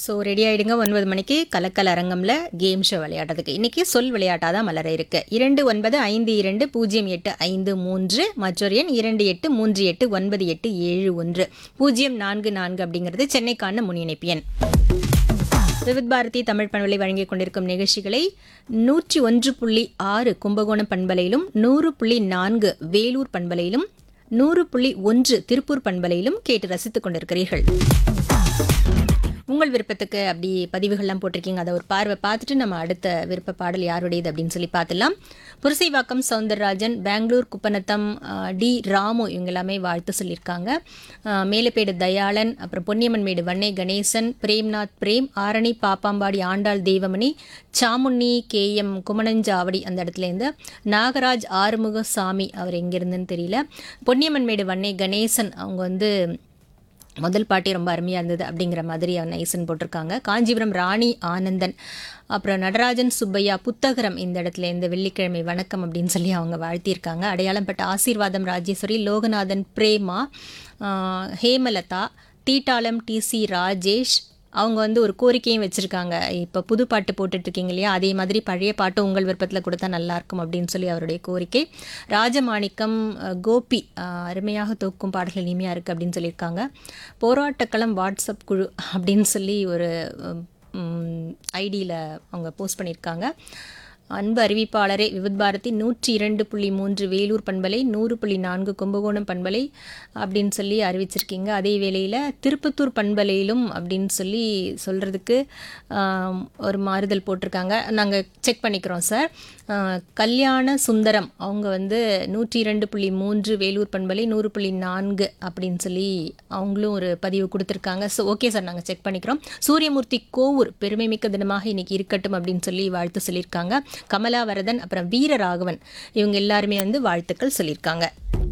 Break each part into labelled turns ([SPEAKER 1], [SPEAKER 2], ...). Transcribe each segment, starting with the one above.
[SPEAKER 1] so ready ஆயிடுங்க ஒன்பது மணிக்கு கலக்கல் அரங்கம்ல கேம் ஷோ விளையாடுறதுக்கு இன்னைக்கு சொல் விளையாட்டாக தான் மலர இருக்கு இரண்டு ஒன்பது ஐந்து இரண்டு பூஜ்ஜியம் எட்டு ஐந்து மூன்று மற்றொரு எண் இரண்டு எட்டு மூன்று எட்டு ஒன்பது எட்டு ஏழு ஒன்று பூஜ்ஜியம் நான்கு நான்கு அப்படிங்கிறது சென்னைக்கான முன்னிணைப்பு எண் விவித் பாரதி தமிழ் பண்பலை வழங்கிக் கொண்டிருக்கும் நிகழ்ச்சிகளை நூற்றி ஒன்று புள்ளி ஆறு கும்பகோணம் பண்பலையிலும் நூறு புள்ளி நான்கு வேலூர் பண்பலையிலும் நூறு புள்ளி ஒன்று திருப்பூர் பண்பலையிலும் கேட்டு ரசித்துக் கொண்டிருக்கிறீர்கள் உங்கள் விருப்பத்துக்கு அப்படி பதிவுகள்லாம் போட்டிருக்கீங்க அதை ஒரு பார்வை பார்த்துட்டு நம்ம அடுத்த விருப்ப பாடல் யாருடையது அப்படின்னு சொல்லி பார்த்துலாம் புரசைவாக்கம் சவுந்தரராஜன் பெங்களூர் குப்பநத்தம் ஆஹ், டி ராமு இவங்க எல்லாமே வாழ்த்து சொல்லியிருக்காங்க ஆஹ், மேலப்பேடு தயாளன் அப்புறம் பொன்னியம்மன் மேடு வன்னே கணேசன் பிரேம்நாத் பிரேம் ஆரணி பாப்பாம்பாடி ஆண்டாள் தேவமணி சாமுண்ணி கே எம் குமணஞ்சாவடி அந்த இடத்துலேருந்து நாகராஜ் ஆறுமுக சாமி அவர் எங்கேருந்துன்னு தெரியல பொன்னியம்மன் மேடு வன்னே கணேசன் அவங்க வந்து முதல் பாட்டே ரொம்ப அருமையாக இருந்தது அப்படிங்கிற மாதிரி நைசன் போட்டிருக்காங்க காஞ்சிபுரம் ராணி ஆனந்தன் அப்புறம் நடராஜன் சுப்பையா புத்தகரம் இந்த இடத்துல இந்த வெள்ளிக்கிழமை வணக்கம் அப்படின்னு சொல்லி அவங்க வாழ்த்தியிருக்காங்க அடையாளம் பட்ட ஆசீர்வாதம் ராஜேஸ்வரி லோகநாதன் பிரேமா ஆஹ், ஹேமலதா தீட்டாளம் டிசி ராஜேஷ் அவங்க வந்து ஒரு கோரிக்கையும் வச்சுருக்காங்க இப்போ புது பாட்டு போட்டுட்டு இருக்கீங்க இல்லையா அதே மாதிரி பழைய பாட்டு உங்கள் விருப்பத்தில் கொடுத்தா நல்லா இருக்கும் அப்படின்னு சொல்லி அவருடைய கோரிக்கை ராஜமாணிக்கம் அஹ், கோபி அஹ், அருமையாக தொக்கும் பாடல்கள் இனிமையாக இருக்குது அப்படின்னு சொல்லியிருக்காங்க போராட்டக்களம் வாட்ஸ்அப் குழு அப்படின்னு சொல்லி ஒரு ஐடியில் அவங்க போஸ்ட் பண்ணியிருக்காங்க அன்பு அறிவிப்பாளரே விவித் பாரதி நூற்றி இரண்டு புள்ளி மூன்று வேலூர் பண்பலை நூறு புள்ளி நான்கு கும்பகோணம் பண்பலை அப்படின்னு சொல்லி அறிவிச்சிருக்கீங்க அதே வேளையில் திருப்பத்தூர் பண்பலையிலும் அப்படின்னு சொல்லி சொல்கிறதுக்கு ஒரு மாறுதல் போட்டிருக்காங்க நாங்கள் செக் பண்ணிக்கிறோம் சார் ஆஹ், கல்யாண சுந்தரம் அவங்க வந்து நூற்றி இரண்டு புள்ளி மூன்று வேலூர் பண்பலை நூறு புள்ளி நான்கு அப்படின்னு சொல்லி அவங்களும் ஒரு பதிவு கொடுத்துருக்காங்க ஸோ ஓகே சார் நாங்கள் செக் பண்ணிக்கிறோம் சூரியமூர்த்தி கோவூர் பெருமைமிக்க தினமாக இன்னைக்கு இருக்கட்டும் அப்படின்னு சொல்லி வாழ்த்து சொல்லியிருக்காங்க கமலாவரதன் அப்புறம் வீரராகவன் இவங்க எல்லாருமே வந்து வாழ்த்துக்கள் சொல்லியிருக்காங்க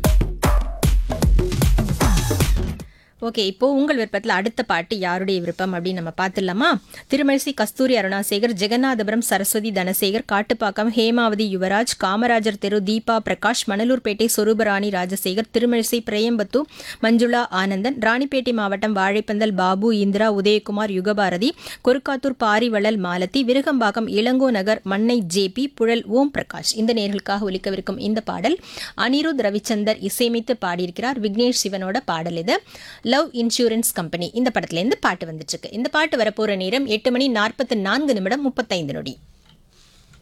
[SPEAKER 1] ஓகே இப்போ உங்கள் விருப்பத்தில் அடுத்த பாட்டு யாருடைய விருப்பம் அப்படின்னு நம்ம பார்த்துடலாமா திருமழிசை கஸ்தூரி அருணாசேகர் ஜெகநாதபுரம் சரஸ்வதி தனசேகர் காட்டுப்பாக்கம் ஹேமாவதி யுவராஜ் காமராஜர் தெரு தீபா பிரகாஷ் மணலூர்பேட்டை சொரூபராணி ராஜசேகர் திருமழிசை பிரேயம்பத்து மஞ்சுளா ஆனந்தன் ராணிப்பேட்டை மாவட்டம் வாழைப்பந்தல் பாபு இந்திரா உதயகுமார் யுகபாரதி கொருக்காத்தூர் பாரிவளல் மாலதி விருகம்பாக்கம் இளங்கோ நகர் மண்ணை ஜேபி புழல் ஓம் பிரகாஷ் இந்த நேர்களுக்காக ஒலிக்கவிருக்கும் இந்த பாடல் அனிருத் ரவிச்சந்தர் இசையமைத்து பாடியிருக்கிறார் விக்னேஷ் சிவனோட பாடல் இது லவ் இன்சூரன்ஸ் கம்பெனி இந்த படத்துலேருந்து பாட்டு வந்துட்டு இருக்கு இந்த பாட்டு வரப்போற நேரம் எட்டு மணி நாற்பத்தி நான்கு நிமிடம் முப்பத்தைந்து நொடி